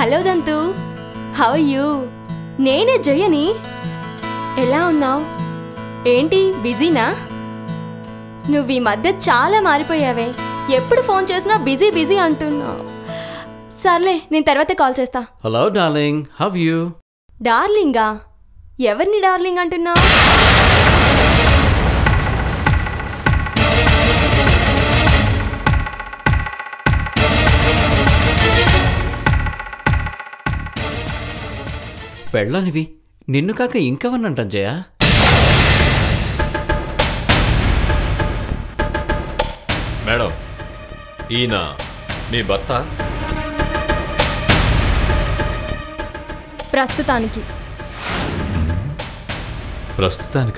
Hello దంతు how you నేనే జయని ఎలా ఉన్నావు ఏంటి బిజీనా నువ్వు ఈ మధ్య చాలా మారిపోయావే ఎప్పుడు ఫోన్ చేసినా బిజీ బిజీ అంటున్నావు సర్లే నేను తర్వాత కాల్ చేస్తా హలో డార్లింగ్ హవ్ యూ డార్లింగా ఎవరిని డార్లింగ్ అంటున్నావు పెళ్ళనివి నిన్ను కాక ఇంకెవరినంటాం జయ మేడం ఈయన మీ భర్త ప్రస్తుతానికి ప్రస్తుతానిక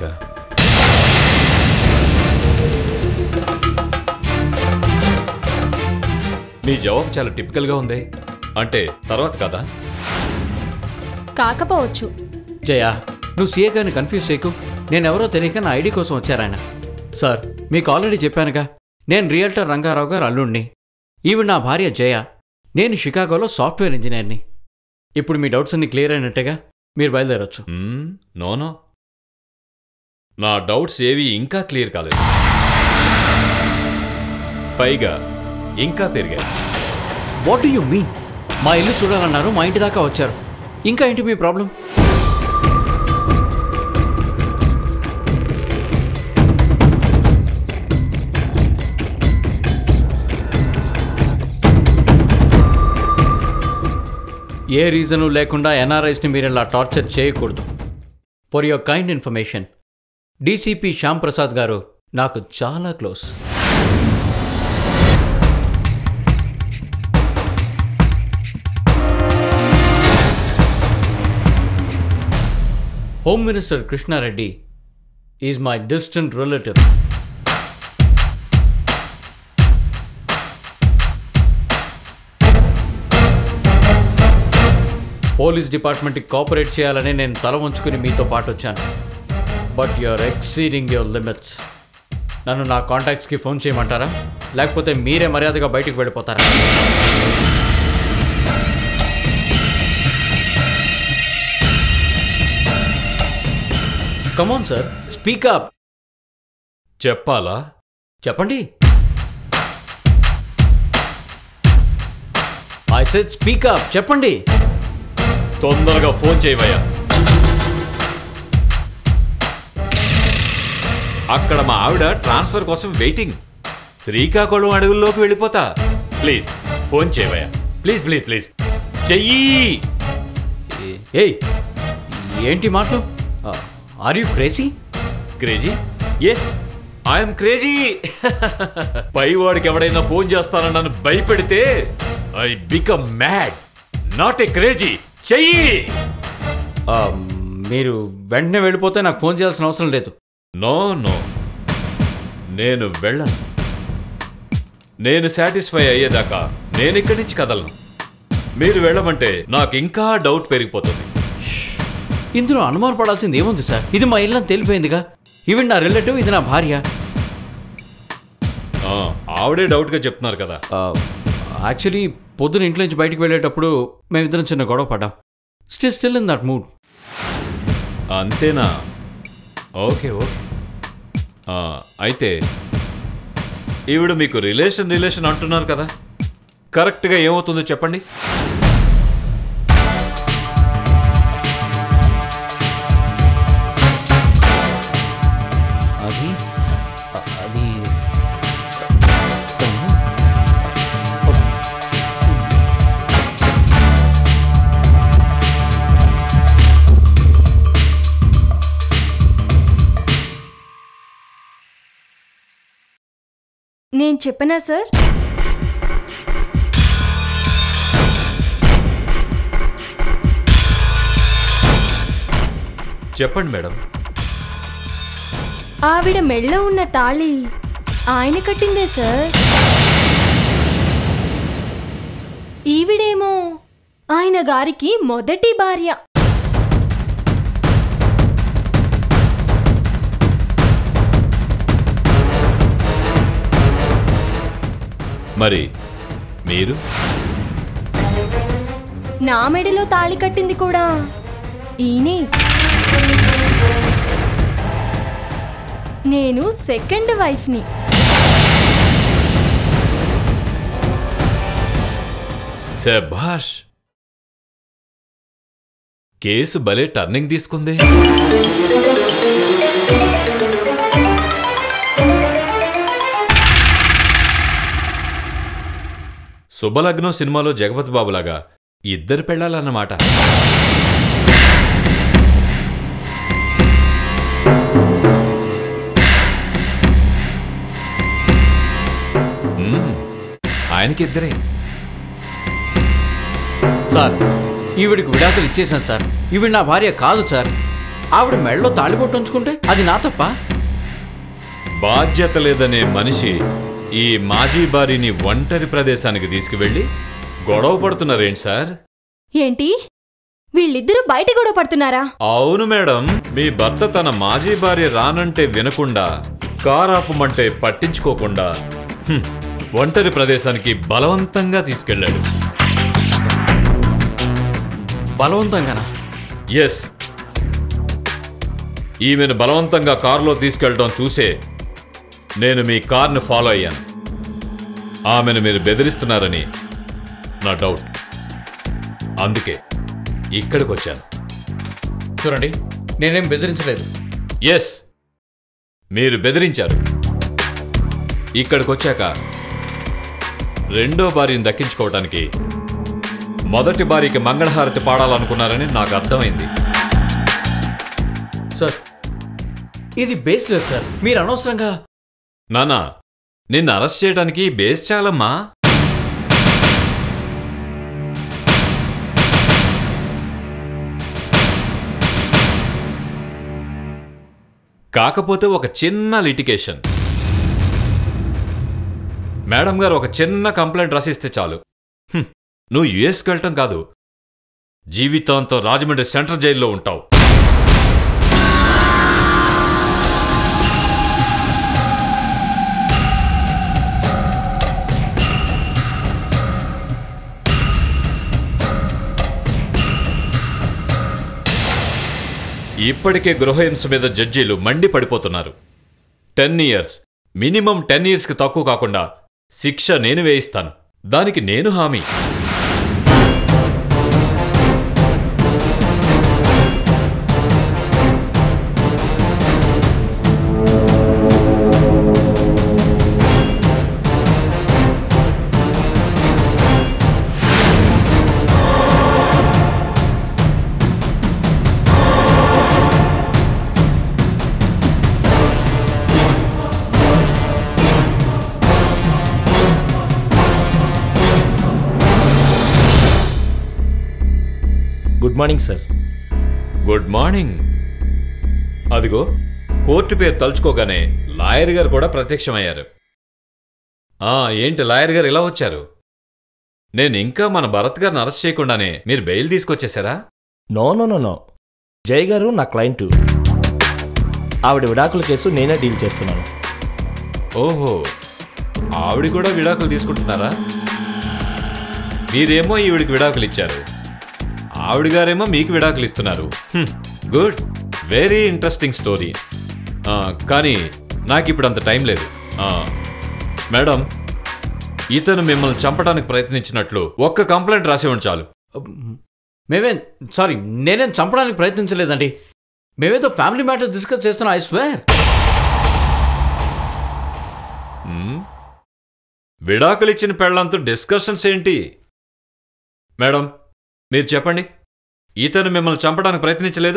మీ జవాబు చాలా టిపికల్గా ఉంది అంటే తర్వాత కదా కాకపోవచ్చు జయ నువ్వు సీఏ గారిని కన్ఫ్యూజ్ చేయకు నేనెవరో తెలియక నా ఐడి కోసం వచ్చారాయన సార్ మీకు ఆల్రెడీ చెప్పానుగా నేను రియల్టర్ రంగారావు గారు అల్లుణ్ణి ఈవిడ నా భార్య జయ నేను షికాగోలో సాఫ్ట్వేర్ ఇంజనీర్ని ఇప్పుడు మీ డౌట్స్ అన్ని క్లియర్ అయినట్టుగా మీరు బయలుదేరొచ్చు మ్మ్, నోనో నా డౌట్స్ ఏవి ఇంకా క్లియర్ కాలేదు పైగా ఇంకా పెరిగాయి వాట్ డూ యూ మీన్ మా ఇల్లు చూడాలన్నారు మా ఇంటి దాకా వచ్చారు ఇంకా ఏంటి మీ ప్రాబ్లం ఏ రీజను లేకుండా ఎన్ఆర్ఐస్ని మీరు ఇలా టార్చర్ చేయకూడదు for your kind information DCP Shyam Prasad గారు నాకు చాలా close home minister Krishnareddy is my distant relative police డిపార్ట్మెంట్కి కోఆపరేట్ చేయాలని నేను తల వంచుకుని మీతో పాటు వచ్చాను but you are exceeding your limits నన్ను నా కాంటాక్ట్స్కి ఫోన్ చేయమంటారా లేకపోతే మీరే మర్యాదగా బయటికి వెళ్ళిపోతారా కమోన్ సార్ స్పీకప్ చెప్పాలా చెప్పండి ఐ సెడ్ స్పీకప్ చెప్పండి తొందరగా ఫోన్ చేయవయ్యా అక్కడ మా ఆవిడ ట్రాన్స్ఫర్ కోసం వెయిటింగ్ శ్రీకాకుళం అడవుల్లోకి వెళ్ళిపోతా ప్లీజ్ ఫోన్ చేయవయ్యా ప్లీజ్ ప్లీజ్ ప్లీజ్ చెయ్యి ఏయ్ ఏంటి మాటలు are you crazy crazy yes I'm crazy పైవాడికి ఎవడైనా ఫోన్ చేస్తానని నన్ను భయపెడితే I become mad not a crazy చెయ్యి మీరు వెంటనే వెళ్ళిపోతే నాకు ఫోన్ చేయాల్సిన అవసరం లేదు నో నో నేను వెళ్ళను నేను సాటిస్ఫై అయ్యేదాకా నేను ఇక్కడి నుంచి కదలను మీరు వెళ్ళమంటే నాకు ఇంకా డౌట్ పెరిగిపోతుంది ఇందులో అనుమాన పడాల్సింది ఏముంది సార్ ఇది మా ఇల్లని తెలిపోయిందిగా ఈవెన్ నా రిలేటివ్ ఇది నా భార్య ఆ, ఆవిడే డౌట్గా చెప్తున్నారు కదా యాక్చువల్లీ పొద్దున ఇంట్లో నుంచి బయటికి వెళ్ళేటప్పుడు మేమిద్దరం చిన్న గొడవ పడ్డాం still still in that mood అంతేనా ఓకే ఓకే ఆ, అయితే ఈవిడ మీకు రిలేషన్ రిలేషన్ అంటున్నారు కదా కరెక్ట్గా ఏమవుతుందో చెప్పండి అది అది నేను చెప్పనా సార్ చెప్పండి మేడం ఆవిడ మెళ్ళో ఉన్న తాళి ఆయన కట్టిందే సార్ ఈవిడేమో ఆయన గారికి మొదటి భార్య మరి మీరు నా మెడలో తాళి కట్టింది కూడా ఈయనే నేను సెకండ్ వైఫ్ని శభాష్ కేసు భలే టర్నింగ్ తీసుకుంది శుభలగ్నం సినిమాలో జగపతి బాబులాగా ఇద్దరు పెళ్ళాలన్నమాట మ్మ్. ఆయనకి ఇద్దరే సార్ ఈవిడికి విడాకులు ఇచ్చేసాను సార్ ఈవిడ నా భార్య కాదు సార్ ఆవిడ మెడలో తాళిబొట్టు ఉంచుకుంటే అది నా తప్ప బాధ్యత లేదనే మనిషి ఈ మాజీ భార్యని ఒంటరి ప్రదేశానికి తీసుకువెళ్ళి గొడవ పడుతున్నారేంటి సార్ ఏంటి వీళ్ళిద్దరూ బయట గొడవ పడుతున్నారా అవును మేడం మీ భర్త తన మాజీ భార్య రానంటే వినకుండా కారాపమంటే పట్టించుకోకుండా హ్మ్, ఒంటరి ప్రదేశానికి బలవంతంగా తీసుకెళ్ళాడు బలవంతంగానా ఎస్ ఈమెను బలవంతంగా కారులో తీసుకెళ్ళడం చూసే నేను మీ కార్ని ఫాలో అయ్యాను ఆమెను మీరు బెదిరిస్తున్నారని నా డౌట్ అందుకే ఇక్కడికి వచ్చాను చూడండి నేనేం బెదిరించలేదు ఎస్ మీరు బెదిరించారు ఇక్కడికి వచ్చాక రెండో భార్యను దక్కించుకోవటానికి మొదటి భార్యకి మంగళహారతి పాడాలనుకున్నారని నాకు అర్థమైంది సార్ ఇది బేస్లెస్ సార్ మీరు అనవసరంగా నానా నిన్ను అరెస్ట్ చేయడానికి బేస్ చాలమ్మా కాకపోతే ఒక చిన్న లిటికేషన్ మేడం గారు ఒక చిన్న కంప్లైంట్ రాసిస్తే చాలు హ్మ్, నువ్వు యుఎస్కి వెళ్ళటం కాదు జీవితాంతం రాజమండ్రి సెంట్రల్ జైల్లో ఉంటావు ఇప్పటికే గృహహింస మీద జడ్జీలు మండి పడిపోతున్నారు టెన్ ఇయర్స్ మినిమం టెన్ ఇయర్స్కి తక్కువ కాకుండా శిక్ష నేను వేయిస్తాను దానికి నేను హామీ good morning sir good morning అదిగో కోర్టు పేరు తలుచుకోగానే లాయర్ గారు కూడా ప్రత్యక్షమయ్యారు ఆ ఏంటి లాయర్ గారు ఇలా వచ్చారు నేను ఇంకా మన భరత్ గారిని అరెస్ట్ చేయకుండానే మీరు బెయిల్ తీసుకొచ్చేసారా no no no no Jay గారు నా క్లయింట్ ఆవిడ విడాకుల కేసు నేనే డీల్ చేస్తున్నాను ఓహో ఆవిడ కూడా విడాకులు తీసుకుంటున్నారా మీరేమో ఈవిడికి విడాకులు ఇచ్చారు ఆవిడ గారేమో మీకు విడాకులు ఇస్తున్నారు హ్మ్, గుడ్ వెరీ ఇంట్రెస్టింగ్ స్టోరీ ఆ, కానీ నాకు ఇప్పుడు అంత టైం లేదు ఆ, మేడం ఇతను మిమ్మల్ని చంపడానికి ప్రయత్నించినట్లు ఒక్క కంప్లైంట్ రాసేవాడు చాలు మేమేం సారీ నేనేం చంపడానికి ప్రయత్నించలేదండి మేమేదో ఫ్యామిలీ మ్యాటర్స్ డిస్కస్ చేస్తున్నాం ఐ స్వేర్ విడాకులు ఇచ్చిన పెళ్లంతో డిస్కషన్స్ ఏంటి మేడం మీరు చెప్పండి ఇతను మిమ్మల్ని చంపడానికి ప్రయత్నించలేదు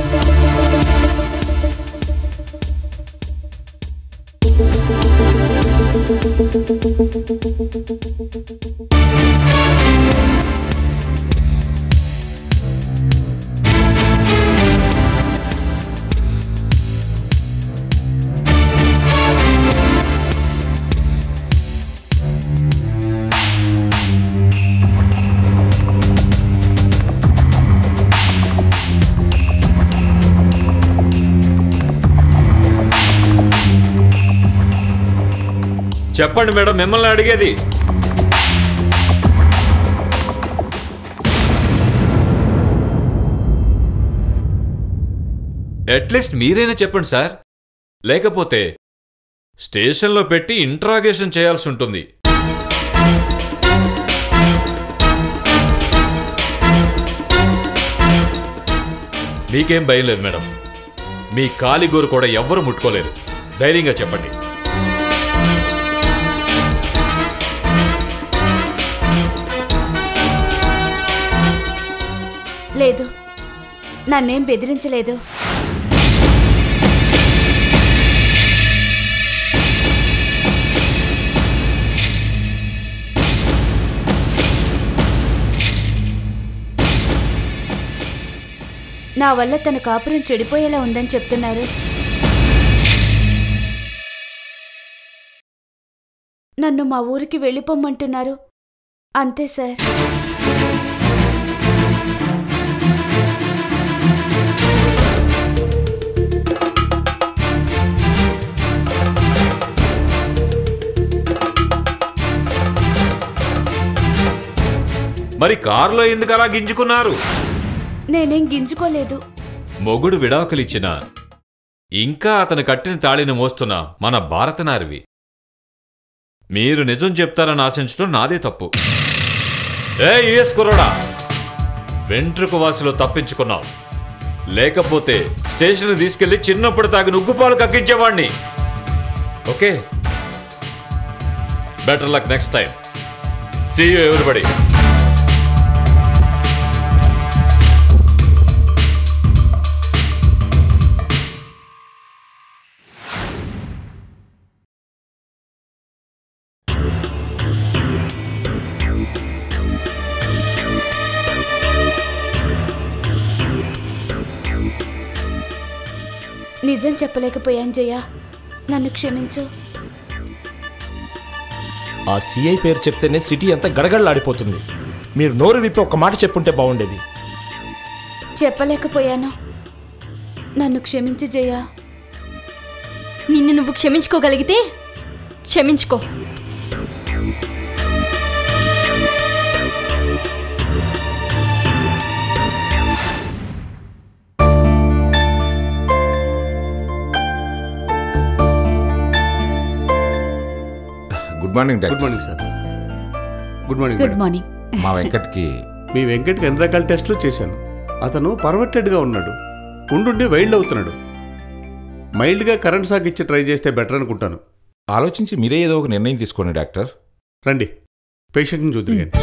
చెప్పండి మేడం మిమ్మల్ని అడిగేది అట్లీస్ట్ మీరైనా చెప్పండి సార్ లేకపోతే స్టేషన్లో పెట్టి ఇంట్రాగేషన్ చేయాల్సి ఉంటుంది మీకేం భయం లేదు మేడం మీ కాలిగోరు కూడా ఎవ్వరు ముట్టుకోలేరు ధైర్యంగా చెప్పండి లేదు నన్నేం బెదిరించలేదు నా వల్ల తన కాపురం చెడిపోయేలా ఉందని చెప్తున్నారు నన్ను మా ఊరికి వెళ్ళిపోమ్మంటున్నారు అంతే సార్ మరి కారులో ఎందుకు అలా గింజుకున్నారు నేనేం గింజుకోలేదు మొగుడు విడాకులిచ్చిన ఇంకా అతను కట్టిన తాళిని మోస్తున్న మన భారతనారివి మీరు నిజం చెప్తారని ఆశించడం నాదే తప్పు ఏ యుఎస్ కుర్రోడా వెంట్రుక వాసిలో తప్పించుకున్నావు లేకపోతే స్టేషన్ తీసుకెళ్లి చిన్నప్పుడు తాగిన ఉగ్గుపాలు కక్కించేవాణ్ణి okay better luck next time see you ఎవరిబడి నిజం చెప్పలేకపోయాను జయ నన్ను క్షమించు ఆ సిఐ పేరు చెప్తేనే సిటీ అంతా గడగడలాడిపోతుంది మీరు నోరు విప్పి ఒక్క మాట చెప్పుంటే బాగుండేది చెప్పలేకపోయాను నన్ను క్షమించు జయ నిన్ను నువ్వు క్షమించుకోగలిగితే క్షమించుకో good morning good doctor morning sir good morning good madam morning మా వెంకట్కి మీ వెంకట్కి ఎన్ని రకాల టెస్టులు చేశాను అతను పర్వర్టెడ్గా ఉన్నాడు ఉండుండి వైల్డ్ అవుతున్నాడు మైల్డ్గా కరెంట్ షాక్ ఇచ్చి ట్రై చేస్తే బెటర్ అనుకుంటాను ఆలోచించి మీరే ఏదో ఒక నిర్ణయం తీసుకోండి డాక్టర్ రండి పేషెంట్ని చూద్దరు కానీ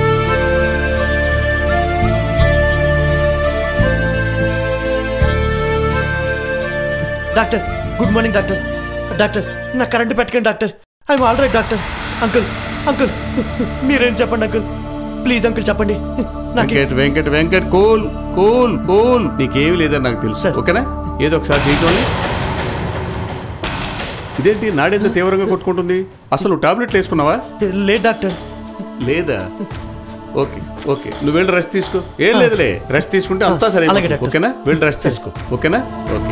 doctor good morning doctor doctor నా కరెంట్ పెట్టకండి doctor I'm all right doctor uncle uncle మీరేం చెప్పండి అంకుల్ ప్లీజ్ అంకుల్ చెప్పండి నాకు Venkat Venkat Venkat cool cool cool నీకేమీ లేదని నాకు తెలుసు సార్. ఓకేనా ఏదో ఒకసారి చేయించండి ఇదేంటి నాడెంత తీవ్రంగా కొట్టుకుంటుంది అసలు టాబ్లెట్లు వేసుకున్నావా లేదు డాక్టర్ లేదా ఓకే ఓకే నువ్వు వెళ్ళి రెస్ట్ తీసుకో ఏం లేదులే రెస్ట్ తీసుకుంటే అంతా సరే అలాగే డాక్టర్. ఓకేనా వెళ్ళి రెస్ట్ తీసుకో ఓకేనా ఓకే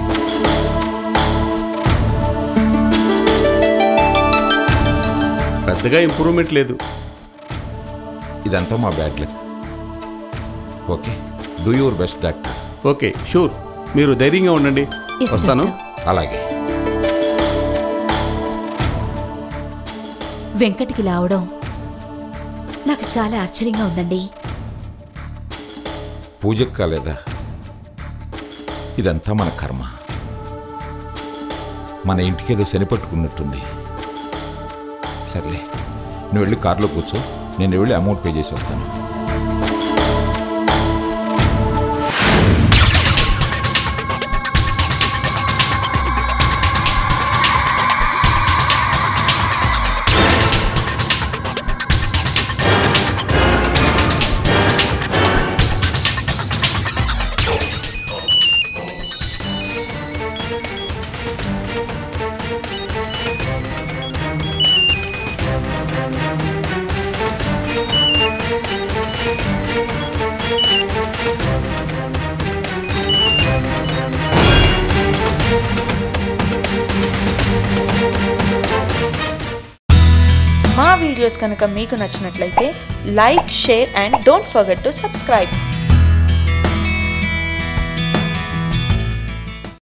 పెద్దగా ఇంప్రూవ్మెంట్ లేదు ఇదంతా మా bad luck okay do your best doctor okay sure మీరు ధైర్యంగా ఉండండి Yes, వస్తాను అలాగే వెంకటికి లావడం నాకు చాలా ఆశ్చర్యంగా ఉందండి పూజకు కాలేదా ఇదంతా మన కర్మ మన ఇంటికి ఏదో శని పట్టుకున్నట్టుంది సర్లే నువ్వు వెళ్ళి కారులో కూర్చో నేను వెళ్ళి అమౌంట్ పే చేసి వస్తాను మా వీడియోస్ కనుక మీకు నచ్చినట్లయితే like share and don't forget to subscribe